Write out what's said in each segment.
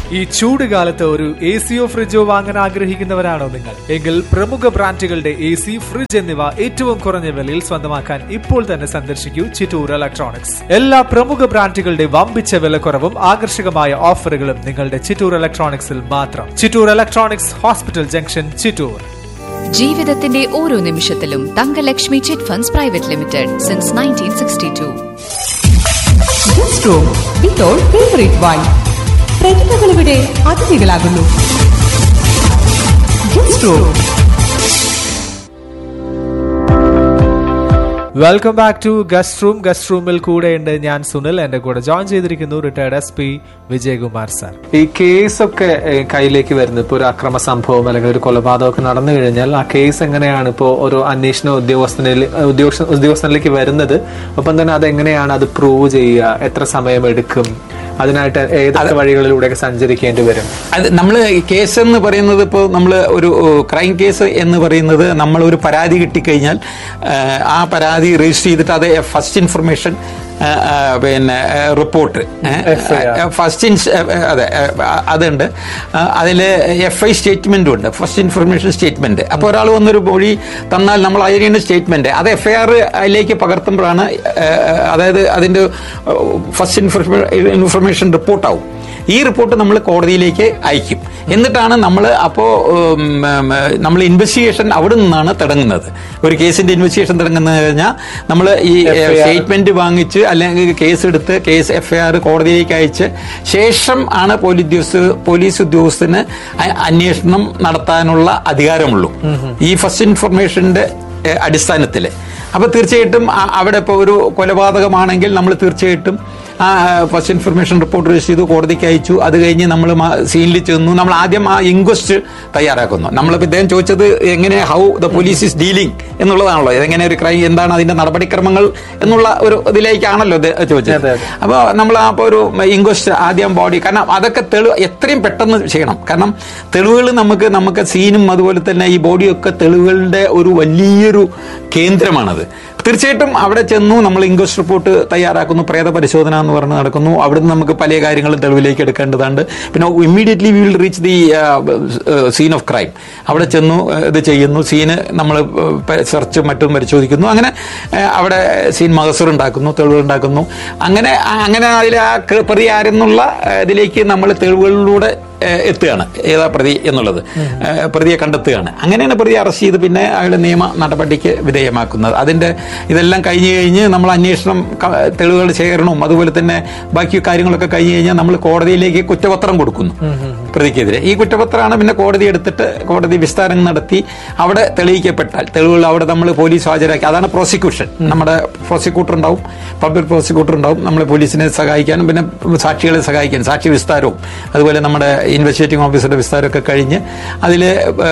ഈ ചൂട് കാലത്ത് ഒരു എ സിയോ ഫ്രിഡ്ജോ വാങ്ങാൻ ആഗ്രഹിക്കുന്നവരാണോ നിങ്ങൾ എങ്കിൽ പ്രമുഖ ബ്രാൻഡുകളുടെ എ സി ഫ്രിഡ്ജ് എന്നിവ ഏറ്റവും കുറഞ്ഞ വിലയിൽ സ്വന്തമാക്കാൻ ഇപ്പോൾ തന്നെ സന്ദർശിക്കൂ ചിറ്റൂർ ഇലക്ട്രോണിക്സ് എല്ലാ പ്രമുഖ ബ്രാൻഡുകളുടെ വമ്പിച്ച വിലക്കുറവും ആകർഷകമായ ഓഫറുകളും നിങ്ങളുടെ ചിറ്റൂർ ഇലക്ട്രോണിക്സിൽ മാത്രം Chittur electronics hospital junction Chittur ജീവിതത്തിന്റെ ഓരോ നിമിഷത്തിലും Thankalakshmi chit funds private limited since nineteen sixty two guest room ഇപ്പോൾ ഫേവറേറ്റ് വൈൻ പ്രതിഭകളിവിടെ അതിഥികളാകുന്നു guest room welcome back to guest room guest റൂമിൽ കൂടെയുണ്ട് ഞാൻ സുനിൽ എന്റെ കൂടെ ജോയിൻ ചെയ്തിരിക്കുന്നു retired S P Vijayakumar sir ഈ കേസൊക്കെ ഏഹ്, കയ്യിലേക്ക് വരുന്നത് ഇപ്പോൾ ഒരു അക്രമ സംഭവം അല്ലെങ്കിൽ ഒരു കൊലപാതകമൊക്കെ നടന്നു കഴിഞ്ഞാൽ ആ കേസ് എങ്ങനെയാണ് ഇപ്പോൾ ഒരു അന്വേഷണ ഉദ്യോഗസ്ഥനിൽ ഉദ്യോഗസ്ഥ ഉദ്യോഗസ്ഥനിലേക്ക് വരുന്നത് ഒപ്പം തന്നെ അതെങ്ങനെയാണ് അത് പ്രൂവ് ചെയ്യുക എത്ര സമയം എടുക്കും അതിനായിട്ട് ഏതൊക്കെ വഴികളിലൂടെയൊക്കെ സഞ്ചരിക്കേണ്ടി വരും അത് നമ്മൾ കേസ് എന്ന് പറയുന്നത് ഇപ്പോൾ നമ്മൾ ഒരു ക്രൈം കേസ് എന്ന് പറയുന്നത് നമ്മൾ ഒരു പരാതി കിട്ടിക്കഴിഞ്ഞാൽ ആ, ആ പരാതി രജിസ്റ്റർ ചെയ്തിട്ട് അത് ഫസ്റ്റ് ഇൻഫർമേഷൻ പിന്നെ റിപ്പോർട്ട് ഫസ്റ്റ് ഇൻസ് അതെ ആ, അതുണ്ട് അതിൽ എഫ് ഐ സ്റ്റേറ്റ്മെന്റും ഉണ്ട് ഫസ്റ്റ് ഇൻഫർമേഷൻ സ്റ്റേറ്റ്മെന്റ് അപ്പോൾ ഒരാൾ വന്നൊരു മൊഴി തന്നാൽ നമ്മൾ അതിന് സ്റ്റേറ്റ്മെന്റ് അത് എഫ് ഐ ആർ അതിലേക്ക് പകർത്തുമ്പോഴാണ് ആ, അതായത് അതിന്റെ ഫസ്റ്റ് ഇൻഫർമേഷൻ റിപ്പോർട്ടാവും ഈ റിപ്പോർട്ട് നമ്മൾ കോടതിയിലേക്ക് അയക്കും എന്നിട്ടാണ് നമ്മൾ അപ്പോൾ നമ്മൾ ഇൻവെസ്റ്റിഗേഷൻ അവിടെ നിന്നാണ് തുടങ്ങുന്നത് ഒരു കേസിന്റെ ഇൻവെസ്റ്റിഗേഷൻ തുടങ്ങുന്നത് കഴിഞ്ഞാൽ നമ്മൾ ഈ സ്റ്റേറ്റ്മെന്റ് വാങ്ങിച്ച് അല്ലെങ്കിൽ കേസ് എടുത്ത് കേസ് എഫ്ഐആർ കോടതിയിലേക്ക് അയച്ച് ശേഷം ആണ് പോലീസ് ഉദ്യോഗസ്ഥ പോലീസ് ഉദ്യോഗസ്ഥന് അ- അന്വേഷണം നടത്താനുള്ള അധികാരമുള്ളൂ ഈ ഫസ്റ്റ് ഇൻഫർമേഷന്റെ അടിസ്ഥാനത്തിൽ അപ്പൊ തീർച്ചയായിട്ടും അ- അവിടെ ഇപ്പോൾ ഒരു കൊലപാതകമാണെങ്കിൽ നമ്മൾ തീർച്ചയായിട്ടും ആ ഫസ്റ്റ് ഇൻഫർമേഷൻ റിപ്പോർട്ട് രജിസ്റ്റർ ചെയ്തു കോടതിക്ക് അയച്ചു അത് കഴിഞ്ഞ് നമ്മൾ സീനിൽ ചെന്നു നമ്മൾ ആദ്യം ആ ഇൻക്വസ്റ്റ് തയ്യാറാക്കുന്നു നമ്മളിപ്പോൾ ഇദ്ദേഹം ചോദിച്ചത് എങ്ങനെ how the police is dealing എന്നുള്ളതാണല്ലോ ഇതെങ്ങനെ ഒരു ക്രൈം എന്താണ് അതിന്റെ നടപടിക്രമങ്ങൾ എന്നുള്ള ഒരു ഇതിലേക്കാണല്ലോ ഇത് ചോദിച്ചത് അതെ, അതെ. അപ്പോൾ നമ്മൾ ആ ഇപ്പോൾ ഒരു ഇൻക്വസ്റ്റ് ആദ്യം ബോഡി കാരണം അതൊക്കെ തെളിവ് എത്രയും പെട്ടെന്ന് ചെയ്യണം കാരണം തെളിവുകൾ നമുക്ക് നമുക്ക് സീനും അതുപോലെ തന്നെ ഈ ബോഡിയൊക്കെ തെളിവുകളുടെ ഒരു വലിയൊരു കേന്ദ്രമാണത് തീർച്ചയായിട്ടും അവിടെ ചെന്നു നമ്മൾ ഇൻക്വസ്റ്റ് റിപ്പോർട്ട് തയ്യാറാക്കുന്നു പ്രേത പരിശോധന എന്ന് പറഞ്ഞ് നടക്കുന്നു അവിടുന്ന് നമുക്ക് പല കാര്യങ്ങളും തെളിവിലേക്ക് എടുക്കേണ്ടതുണ്ട് പിന്നെ immediately we will reach the scene of crime അവിടെ ചെന്നു uh, ഇത് ചെയ്യുന്നു സീന് നമ്മൾ സെർച്ച് മറ്റും പരിശോധിക്കുന്നു അങ്ങനെ uh, അവിടെ സീൻ മഹസൂർ ഉണ്ടാക്കുന്നു തെളിവുകൾ ഉണ്ടാക്കുന്നു അങ്ങനെ അങ്ങനെ അതിൽ ആ ക- പ്രതി ആരെന്നുള്ള uh, ഇതിലേക്ക് നമ്മൾ തെളിവുകളിലൂടെ uh, എത്തുകയാണ് ഏതാ പ്രതി എന്നുള്ളത് uh, പ്രതിയെ കണ്ടെത്തുകയാണ് അങ്ങനെയാണ് പ്രതി അറസ്റ്റ് ചെയ്ത് പിന്നെ അയാളുടെ നിയമ നടപടിക്ക് വിധേയമാക്കുന്നത് അതിന്റെ ഇതെല്ലാം കഴിഞ്ഞ് കഴിഞ്ഞ് നമ്മൾ അന്വേഷണം ക- തെളിവുകൾ ശേഖരണവും അതുപോലെ തന്നെ ബാക്കി കാര്യങ്ങളൊക്കെ കഴിഞ്ഞ് കഴിഞ്ഞാൽ നമ്മൾ കോടതിയിലേക്ക് കുറ്റപത്രം കൊടുക്കുന്നു പ്രതിക്കെതിരെ ഈ കുറ്റപത്രമാണ് പിന്നെ കോടതി എടുത്തിട്ട് കോടതി വിസ്താരം നടത്തി അവിടെ തെളിയിക്കപ്പെട്ടാൽ തെളിവുകൾ അവിടെ നമ്മൾ പോലീസ് ഹാജരാക്കി അതാണ് പ്രോസിക്യൂഷൻ നമ്മുടെ പ്രോസിക്യൂട്ടർ ഉണ്ടാവും പബ്ലിക് പ്രോസിക്യൂട്ടർ ഉണ്ടാവും നമ്മളെ പോലീസിനെ സഹായിക്കാനും പിന്നെ സാക്ഷികളെ സഹായിക്കാനും സാക്ഷി വിസ്താരവും അതുപോലെ നമ്മുടെ ഇൻവെസ്റ്റിഗേറ്റിംഗ് ഓഫീസറുടെ വിസ്താരമൊക്കെ കഴിഞ്ഞ് അതിൽ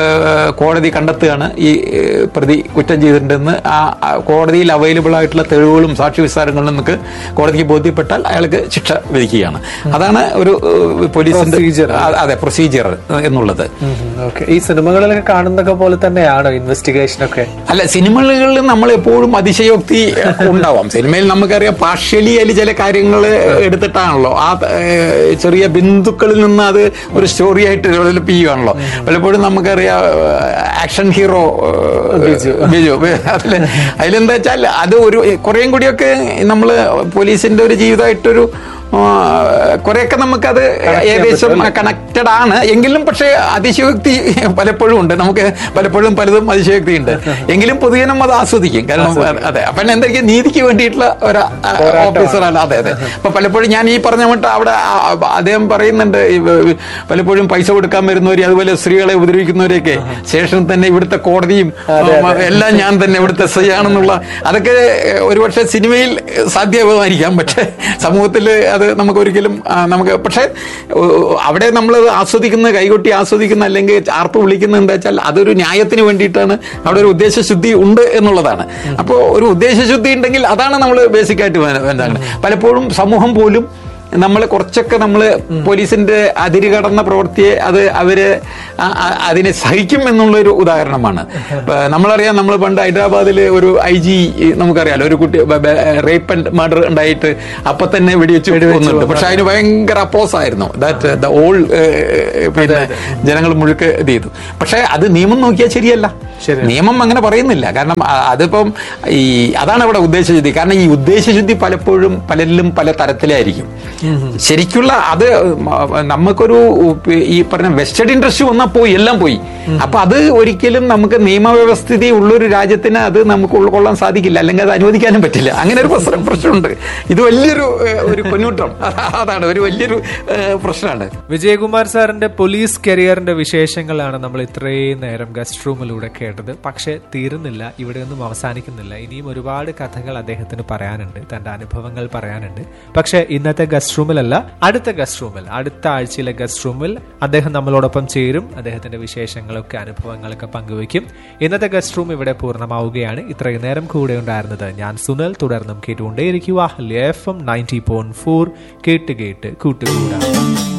കോടതി കണ്ടെത്തുകയാണ് ഈ ഏഹ്, പ്രതി കുറ്റം ചെയ്തിട്ടുണ്ടെന്ന് ആ ആ കോടതിയിൽ അവൈലബിൾ ആയിട്ടുള്ള തെളിവുകളും സാക്ഷി വിസ്താരങ്ങളും നമുക്ക് കോടതിക്ക് ബോധ്യപ്പെട്ടാൽ അയാൾക്ക് ശിക്ഷ വിധിക്കുകയാണ് അതാണ് ഒരു ഏഹ്, പോലീസിന്റെ Procedure. ആ, അതെ പ്രൊസീജിയർ എന്നുള്ളത് ഓക്കെ ഈ സിനിമകളിലൊക്കെ കാണുന്നതൊക്കെ പോലെ തന്നെയാണോ ഇൻവെസ്റ്റിഗേഷൻ ഒക്കെ അല്ല സിനിമകളിൽ നമ്മൾ എപ്പോഴും അതിശയോക്തി ഉണ്ടാവാം സിനിമയിൽ നമുക്കറിയാം പാർഷ്യലി അതിൽ ചില കാര്യങ്ങൾ എടുത്തിട്ടാണല്ലോ ആ ഏഹ്, ചെറിയ ബിന്ദുക്കളിൽ നിന്ന് അത് ഒരു സ്റ്റോറി ആയിട്ട് ഡെവലപ്പ് ചെയ്യുകയാണല്ലോ പലപ്പോഴും നമുക്കറിയാം ആക്ഷൻ ഹീറോ ബിജു. ബിജു അതില് അതിലെന്താ വെച്ചാൽ അത് ഒരു കുറേയും കൂടിയൊക്കെ നമ്മൾ പോലീസിന്റെ ഒരു ജീവിതമായിട്ടൊരു ആ, കുറെയൊക്കെ നമുക്കത് ഏകദേശം കണക്റ്റഡ് ആണ് എങ്കിലും പക്ഷേ അതിശയോക്തി പലപ്പോഴും ഉണ്ട് നമുക്ക് പലപ്പോഴും പലതും അതിശയോക്തി ഉണ്ട് എങ്കിലും പൊതുജനം അത് ആസ്വദിക്കും കാരണം അതെ അപ്പൊ എന്തൊക്കെ നീതിക്ക് വേണ്ടിയിട്ടുള്ള ഒരു ഓഫീസറാണ് അതെ അതെ അപ്പൊ പലപ്പോഴും ഞാൻ ഈ പറഞ്ഞ മട്ട് അവിടെ ആ- ആ- അദ്ദേഹം പറയുന്നുണ്ട് ഈ വ- പലപ്പോഴും പൈസ കൊടുക്കാൻ വരുന്നവരെ അതുപോലെ സ്ത്രീകളെ ഉപദ്രവിക്കുന്നവരെയൊക്കെ ശേഷം തന്നെ ഇവിടുത്തെ കോടതിയും ആ, എല്ലാം ഞാൻ തന്നെ ഇവിടുത്തെ എസ് ഐ ആണെന്നുള്ള അതൊക്കെ ഏഹ്, ഒരുപക്ഷെ സിനിമയിൽ സാധ്യമായിരിക്കാം പക്ഷെ സമൂഹത്തിൽ അത് നമുക്ക് ഒരിക്കലും ആ, നമുക്ക് പക്ഷെ ഏഹ്, അവിടെ നമ്മൾ ആസ്വദിക്കുന്ന കൈകൊട്ടി ആസ്വദിക്കുന്ന അല്ലെങ്കിൽ ആർപ്പ് വിളിക്കുന്ന എന്താ വെച്ചാൽ അതൊരു ന്യായത്തിന് വേണ്ടിയിട്ടാണ് അവിടെ ഒരു ഉദ്ദേശശുദ്ധി ഉണ്ട് എന്നുള്ളതാണ് അപ്പോൾ ഒരു ഉദ്ദേശശുദ്ധി ഉണ്ടെങ്കിൽ അതാണ് നമ്മൾ ബേസിക് ആയിട്ട് വേ- വേണ്ടത് പലപ്പോഴും സമൂഹം പോലും നമ്മൾ കുറച്ചൊക്കെ നമ്മൾ പോലീസിന്റെ അതിര് കടന്ന പ്രവൃത്തിയെ അത് അവര് ആ- ആ- അതിനെ സഹിക്കും എന്നുള്ളൊരു ഉദാഹരണമാണ് ഇപ്പൊ നമ്മളറിയാം നമ്മൾ പണ്ട് ഹൈദരാബാദിൽ ഒരു ഐ ജി നമുക്കറിയാലോ ഒരു കുട്ടി റേപ്പ് ആൻഡ് മർഡർ ഉണ്ടായിട്ട് അപ്പൊ തന്നെ വെടിവെച്ച് കൊന്നുണ്ട് പക്ഷെ അതിന് ഭയങ്കര അപ്പോസ് ആയിരുന്നു ദാറ്റ് ദ ഓൾ പിന്നെ ജനങ്ങൾ മുഴുക്കെ ഇത് ചെയ്തു പക്ഷെ അത് നിയമം നോക്കിയാൽ ശരിയല്ല ശരി. നിയമം അങ്ങനെ പറയുന്നില്ല കാരണം ആ, അതിപ്പം ഈ അതാണ് അവിടെ ഉദ്ദേശശുദ്ധി കാരണം ഈ ഉദ്ദേശശുദ്ധി പലപ്പോഴും പലരിലും പല തരത്തിലായിരിക്കും ശരിക്കുള്ള അത് മ- നമുക്കൊരു ഈ പറഞ്ഞ വെസ്റ്റഡ് ഇൻട്രസ്റ്റ് വന്നാൽ പോയി എല്ലാം പോയി അപ്പൊ അത് ഒരിക്കലും നമുക്ക് നിയമവ്യവസ്ഥിതി ഉള്ളൊരു രാജ്യത്തിന് അത് നമുക്ക് ഉൾക്കൊള്ളാൻ സാധിക്കില്ല അല്ലെങ്കിൽ അത് അനുവദിക്കാനും പറ്റില്ല അങ്ങനെ ഒരു പ്രശ്നം പ്രശ്നമുണ്ട് ഇത് വലിയൊരു ഏഹ്, ഒരു പൊന്നൂട്ടം അതാണ് ഒരു വലിയൊരു ഏഹ്, പ്രശ്നമാണ് വിജയകുമാർ സാറിന്റെ പോലീസ് കരിയറിന്റെ വിശേഷങ്ങളാണ് നമ്മൾ ഇത്രയും നേരം ഗസ്റ്റ് റൂമിലൂടെ കേട്ടത് പക്ഷെ തീരുന്നില്ല ഇവിടെ ഒന്നും അവസാനിക്കുന്നില്ല ഇനിയും ഒരുപാട് കഥകൾ അദ്ദേഹത്തിന് പറയാനുണ്ട് തന്റെ അനുഭവങ്ങൾ പറയാനുണ്ട് പക്ഷെ ഇന്നത്തെ ഗസ്റ്റ് റൂമിലല്ല അടുത്ത ഗസ്റ്റ് റൂമിൽ അടുത്ത ആഴ്ചയിലെ ഗസ്റ്റ് റൂമിൽ അദ്ദേഹം നമ്മളോടൊപ്പം ചേരും അദ്ദേഹത്തിന്റെ വിശേഷങ്ങളൊക്കെ അനുഭവങ്ങളൊക്കെ പങ്കുവയ്ക്കും ഇന്നത്തെ ഗസ്റ്റ് റൂം ഇവിടെ പൂർണ്ണമാവുകയാണ് ഇത്രയും നേരം കൂടെ ഉണ്ടായിരുന്നത് ഞാൻ സുനൽ തുടർന്നും കേട്ടുകൊണ്ടേയിരിക്കുക F M ninety point four കേട്ട് കേട്ട് കൂട്ടുകൂടാം